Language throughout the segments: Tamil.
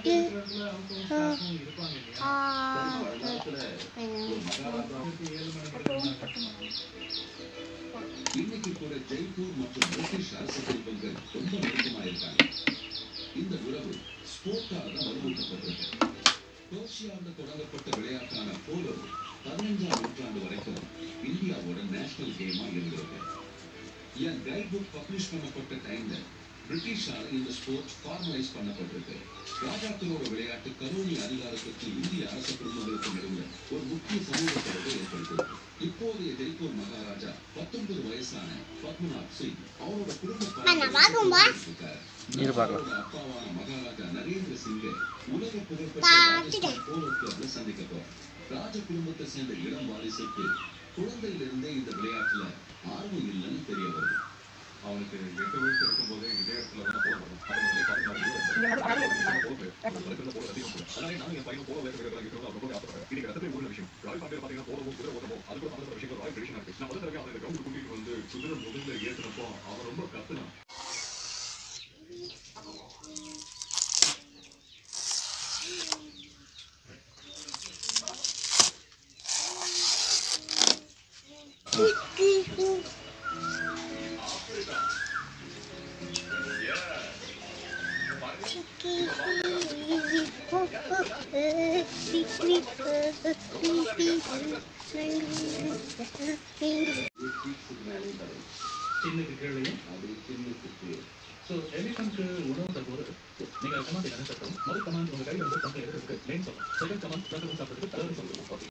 இன்னைக்கு கூட ஜெய்ப்பூர் மற்றும் பிரிட்டிஷ் அரசு செல்வங்கள் ரொம்ப நெருக்கமாயிருக்காங்க இந்த உறவு ஸ்போர்ட்டால தான் வலுவூட்டப்பட்டிருக்கு பெர்ஷியாவில் தொடங்கப்பட்ட விளையாட்டான போலோ பதினஞ்சாம் நூற்றாண்டு வரைக்கும் இந்தியாவோட நேஷனல் கேமா இருந்திருக்கு என் கைட் புக் பப்ளிஷ் பண்ணப்பட்ட டைம்ல பிரிட்டிஷால இந்த ஸ்போர்ட்ஸ் ஃபார்மலைஸ் பண்ணப்பட்டிருக்கு ராஜாக்களோட விளையாட்டு கரோனி அதிகாரத்துக்கு இந்திய அரச குடும்பங்களுக்கு நடுவில் ஒரு முக்கிய சமூக தொடர்பை ஏற்படுத்தியிருக்கு இப்போதைய ஜெய்ப்பூர் மகாராஜா பத்தொன்பது வயசான பத்மநாத் சிங் அவரோட குடும்ப அண்ணா, வாங்கும்பா. இருக்காரு. இரு பார்க்கலாம். அவரோட அப்பாவான மகாராஜா நரேந்திர சிங்கை உலக புகழ்பெற்ற பாத்துட்டேன். ராஜஸ்தான் போலோ கிளப்ல சந்திக்க போறார் ராஜ குடும்பத்தை சேர்ந்த இளம் வாரிசுக்கு குழந்தையிலிருந்தே இந்த விளையாட்டுல ஆர்வம் இல்லைன்னு தெரிய வருது அவனுக்கு எட்டு வயசு இருக்கும்போதே இதே இடத்துல தான் போகணும் அதனாலே பார்த்து அதனாலே நானும் என் பையன் போல வேறு வேறு இருக்கிறது அவர் ரொம்ப ஆசைப்படுறேன் இன்னைக்கு ரத்தத்தை ஊர்ல விஷயம் ராயல் பாண்டியர் பாத்தீங்கன்னா போலவும் குதிரை ஓட்டமோ அது கூட பக்கத்துல விஷயம் ராயல் ட்ரெடிஷன் இருக்கு நான் முதல் தடவை அவனை கிரவுண்ட் கூட்டிட்டு வந்து குதிரை முதல்ல ஏற்றினப்போ அவன் ரொம்ப கத்துனான் சின்னுக்கு கீழே அது சின்னத்துக்கு ஸோ எலிஃபண்ட்க்கு உணவு தரும்போது நீங்கள் கமாண்ட் என்ன சட்டம் முதல் கமாண்ட் உங்கள் கையில் வந்து தந்தை எடுக்கிறதுக்கு மெயின் சொல்லணும் செகண்ட் கமாண்ட் பிரதமர் சாப்பிட்றதுக்கு தலைவர் சொல்லணும்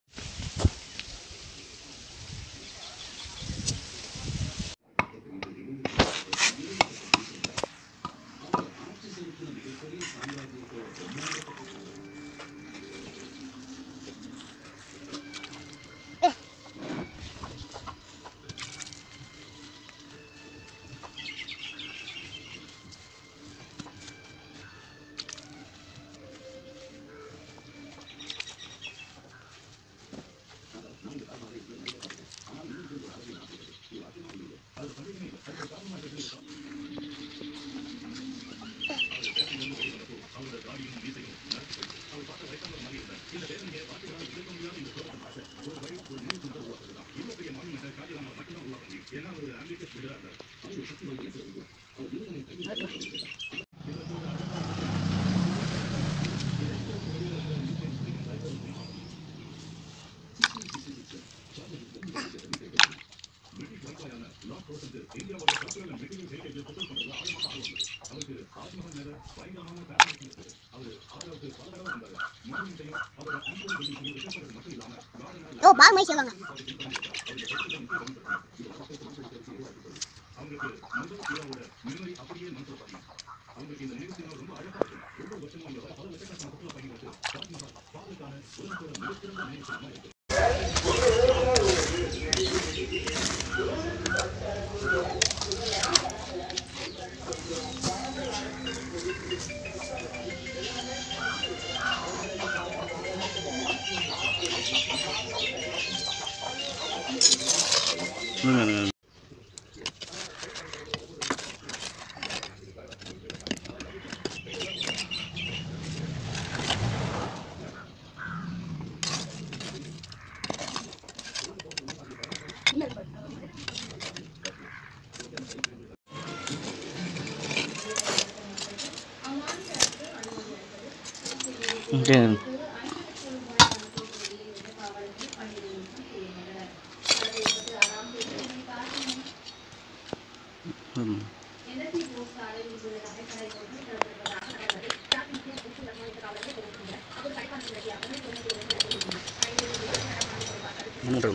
ஓ பால் மாதிரி சொல்லுவாங்க இருங்க, இருங்க. இங்கே ம். மூன்று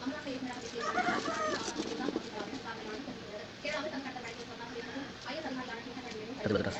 எடுத்துக்கிறேன்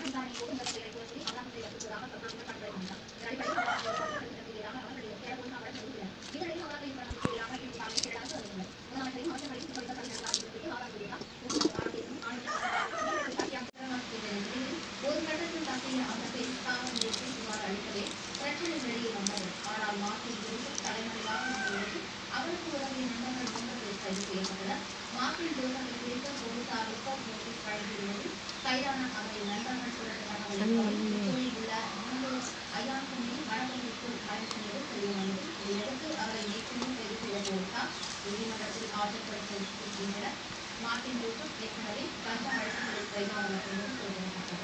ஒரு கட்டத்தில் தப்பிய அந்த பெண் காவல் நிலையத்தை புகார் அளிக்கவே பிரச்சனை வெளியே வந்தது ஆனால் மார்க்கின் விருது தலைமறைவாக இருந்தது அவருக்கு உதவிய நண்பர்கள் மூன்று பேர் கைது செய்யப்பட்டனர் மார்க்கின் விருதை குறித்த போலீசார் ரிப்போர்ட் நோட்டீஸ் வழங்கியுள்ளது கைதான அவரை நண்பர்கள் குறித்த தகவலை கோயில் உள்ள மூன்று ஐயாயிரத்தி வழக்கத்திற்குள் அழைத்தது தெரிய வந்தது இதையடுத்து அவரை நேற்று கைது செய்த போலீசார் நீதிமன்றத்தில் ஆஜர்படுத்தியிருக்கின்றனர் மார்க்கின் யூசுப் ஏற்கனவே கஞ்சா வழக்குகளில் கைதானவர் என்பது குறிப்பிடத்தக்கது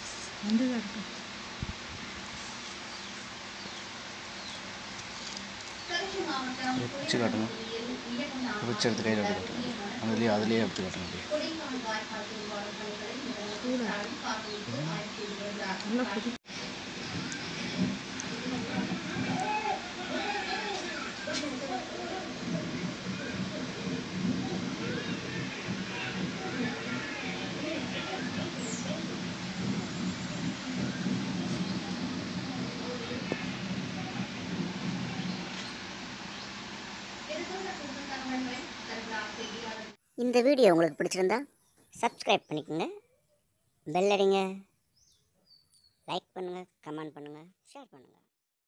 திருச்சி மாவட்டம் பிடிச்சி காட்டணும் பிடிச்சி எடுத்து கையில் எடுத்து காட்டணும் அதுலேயே அதுலேயே எடுத்து காட்டணும் அப்படியே கொடைக்கானல் வாய்க்கால் தூர்வாரும் பணிகளை முதலமைச்சர் ஸ்டாலின் பார்வையிட்டு ஆய்வு செய்து வருகிறார் இதுபோன்ற புது தகவல்களை தருகிறார் செய்தியாளர் இந்த வீடியோ உங்களுக்கு பிடிச்சிருந்தா சப்ஸ்கிரைப் பண்ணிக்கோங்க பெல் அடிங்க லைக் பண்ணுங்கள் கமெண்ட் பண்ணுங்கள் ஷேர் பண்ணுங்கள்